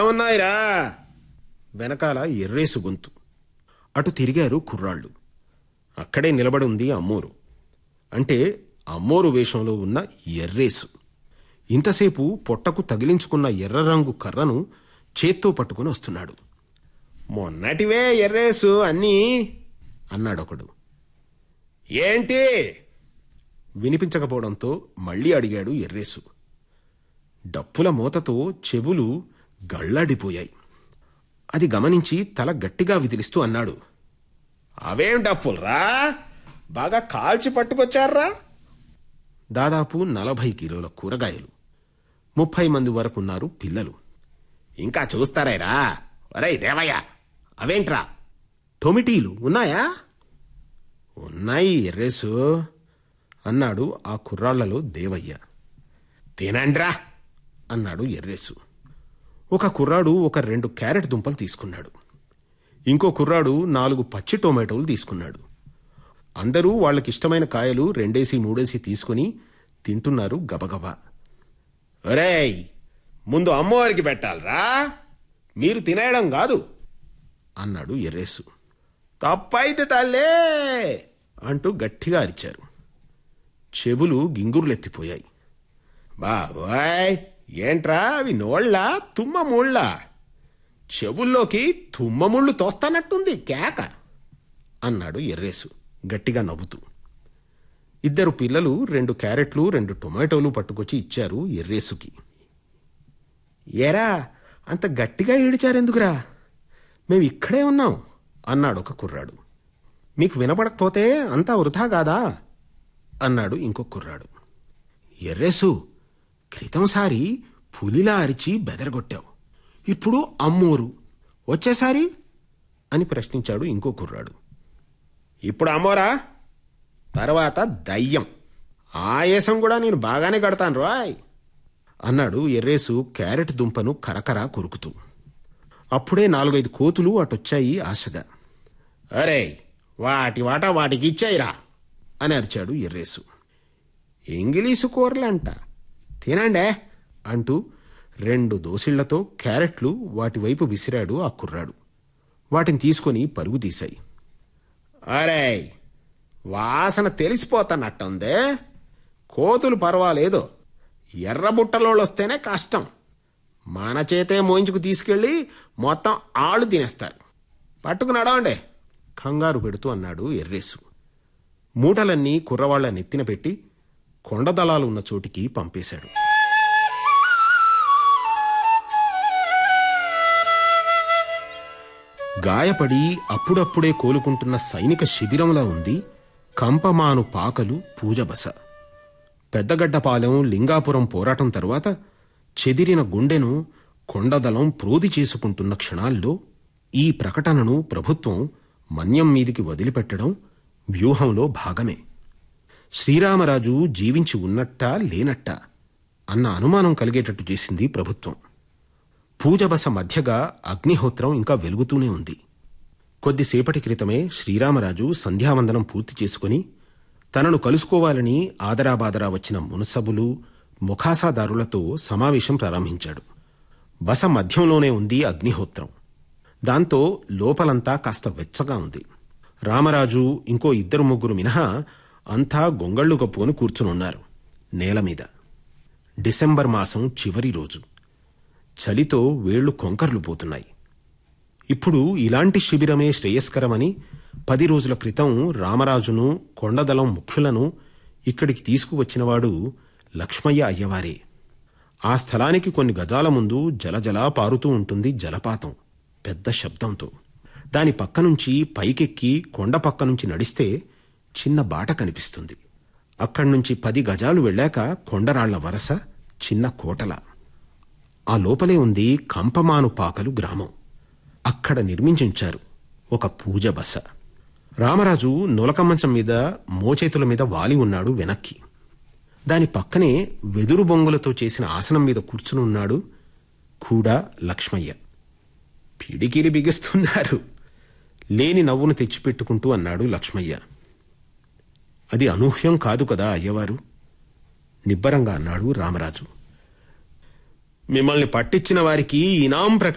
ఏమున్నాయిరా వెనకాల ఎర్రేసు గొంతు అటు తిరిగారు కుర్రాళ్ళు అక్కడే నిలబడి ఉంది అమ్మోరు అంటే అమ్మోరు వేషంలో ఉన్న ఎర్రేసు ఇంతసేపు పొట్టకు తగిలించుకున్న ఎర్ర రంగు కర్రను చేత్తో పట్టుకుని వస్తున్నాడు మొన్నటివే ఎర్రేసు అన్నీ అన్నాడొకడు ఏంటి వినిపించకపోవడంతో మళ్ళీ అడిగాడు ఎర్రేసు డప్పుల మూతతో చెవులు గళ్ళాడిపోయాయి అది గమనించి తల గట్టిగా విదిలిస్తూ అన్నాడు అవేం డప్పులరా బాగా కాల్చి పట్టుకొచ్చారా దాదాపు నలభై కిలోల కూరగాయలు ముప్పై మంది వరకున్నారు పిల్లలు ఇంకా చూస్తారేరా ఒరేయ్ దేవయ్య అవేంట్రా టొమిటీలు ఉన్నాయా ఉన్నాయి ఎర్రేసు అన్నాడు ఆ కుర్రాళ్లలో దేవయ్య తినండ్రా అన్నాడు ఎర్రేసు ఒక కుర్రాడు ఒక రెండు క్యారెట్ దుంపలు తీసుకున్నాడు ఇంకో కుర్రాడు నాలుగు పచ్చి టొమాటోలు తీసుకున్నాడు అందరూ వాళ్ళకిష్టమైన కాయలు రెండేసి మూడేసి తీసుకుని తింటున్నారు గబగబా ఒరేయ్ ముందు అమ్మవారికి పెట్టాలరా మీరు తినేయడం కాదు అన్నాడు ఎర్రేసు తప్పైతే తల్లే అంటూ గట్టిగా అరిచారు చెవులు గింగురులెత్తిపోయాయి బాబాయ్ ఏంట్రా అవి నోళ్ళ తుమ్మ ముళ్ళ చెవుల్లోకి తుమ్మ ముళ్ళు తోస్తానట్టుంది కేక అన్నాడు ఎర్రేసు గట్టిగా నవ్వుతూ ఇద్దరు పిల్లలు రెండు క్యారెట్లు రెండు టొమాటోలు పట్టుకొచ్చి ఇచ్చారు ఎర్రేసుకి ఏరా అంత గట్టిగా ఏడిచారెందుకురా మేము ఇక్కడే ఉన్నాం అన్నాడు ఒక కుర్రాడు మీకు వినపడకపోతే అంతా వృధా కాదా అన్నాడు ఇంకో కుర్రాడు ఎర్రేసు క్రితంసారి పులిలా అరిచి బెదరగొట్టావు ఇప్పుడు అమ్మోరు వచ్చేసారి అని ప్రశ్నించాడు ఇంకో కుర్రాడు ఇప్పుడు అమ్మోరా తర్వాత దయ్యం ఆయాసం కూడా నేను బాగానే కడతాను రాయ్ అన్నాడు ఎర్రేసు క్యారెట్ దుంపను కరకరా కొరుకుతూ అప్పుడే నాలుగైదు కోతులు అటొచ్చాయి ఆశగా అరే వాటి వాట వాటికి ఇచ్చాయిరా అని అరిచాడు ఎర్రేసు ఇంగిలీసు కూరలంట తినండే అంటూ రెండు దోసిళ్లతో క్యారెట్లు వాటి వైపు విసిరాడు ఆ కుర్రాడు వాటిని తీసుకొని పరుగు తీశాయి అరే వాసన తెలిసిపోతానట్టుందే కోతులు పర్వాలేదు ఎర్రబుట్టలోళ్ళు వస్తేనే కష్టం మన చేతే మోయించుకు తీసుకెళ్ళి మొత్తం ఆళ్ళు తినేస్తారు పట్టుకు నడవండి కంగారు పెడుతూ అన్నాడు ఎర్రేసు మూటలన్నీ కుర్రవాళ్ల నెత్తిన పెట్టి కొండదళాలు ఉన్న చోటికి పంపేశాడు గాయపడి అప్పుడప్పుడే కోలుకుంటున్న సైనిక శిబిరంలా ఉంది కంపమాను పాకలు పూజబస పెద్దగడ్డపాలెం లింగాపురం పోరాటం తరువాత చెదిరిన గుండెను కొండదళం ప్రోది చేసుకుంటున్న క్షణాల్లో ఈ ప్రకటనను ప్రభుత్వం మన్యం మీదికి వదిలిపెట్టడం వ్యూహంలో భాగమే శ్రీరామరాజు జీవించి ఉన్నట్టా లేనట్టా అన్న అనుమానం కలిగేటట్టు చేసింది ప్రభుత్వం పూజబస మధ్యగా అగ్నిహోత్రం ఇంకా వెలుగుతూనే ఉంది కొద్దిసేపటి క్రితమే శ్రీరామరాజు సంధ్యావందనం పూర్తి చేసుకుని తనను కలుసుకోవాలని ఆదరాబాదరా వచ్చిన మునసబులు ముఖాసాదారులతో సమావేశం ప్రారంభించాడు బస మధ్యంలోనే ఉంది అగ్నిహోత్రం దాంతో లోపలంతా కాస్త వెచ్చగా ఉంది రామరాజు ఇంకో ఇద్దరు ముగ్గురు మినహా అంతా గొంగళ్ళు కప్పుకొని కూర్చునున్నారు నేల మీద డిసెంబర్ మాసం చివరి రోజు చలితో వేళ్లు కొంకర్లు పోతున్నాయి ఇప్పుడు ఇలాంటి శిబిరమే శ్రేయస్కరమని పది రోజుల క్రితం రామరాజును కొండదళం ముఖ్యులను ఇక్కడికి తీసుకువచ్చినవాడు లక్ష్మయ్య అయ్యవారే ఆ స్థలానికి కొన్ని గజాల ముందు జలజలా పారుతూ ఉంటుంది జలపాతం పెద్ద శబ్దంతో దాని పక్క నుంచి పైకెక్కి కొండ పక్క నుంచి నడిస్తే చిన్న బాట కనిపిస్తుంది అక్కడి నుంచి పది గజాలు వెళ్ళాక కొండరాళ్ల వరస చిన్న కోటల ఆ లోపలే ఉంది కంపమాను పాకలు గ్రామం అక్కడ నిర్మించుంచారు ఒక పూజ బస రామరాజు నొలకమంచం మీద మోచేతుల మీద వాలి ఉన్నాడు వెనక్కి దాని పక్కనే వెదురు బొంగులతో చేసిన ఆసనం మీద కూర్చుని ఉన్నాడు కూడా లక్ష్మయ్య పిడికిలి బిగిస్తున్నారు లేని నవ్వును తెచ్చిపెట్టుకుంటూ అన్నాడు లక్ష్మయ్య అది అనూహ్యం కాదు కదా అయ్యవారు నిబ్బరంగా అన్నాడు రామరాజు మిమ్మల్ని పట్టించిన వారికి ఇనాం ప్రకటన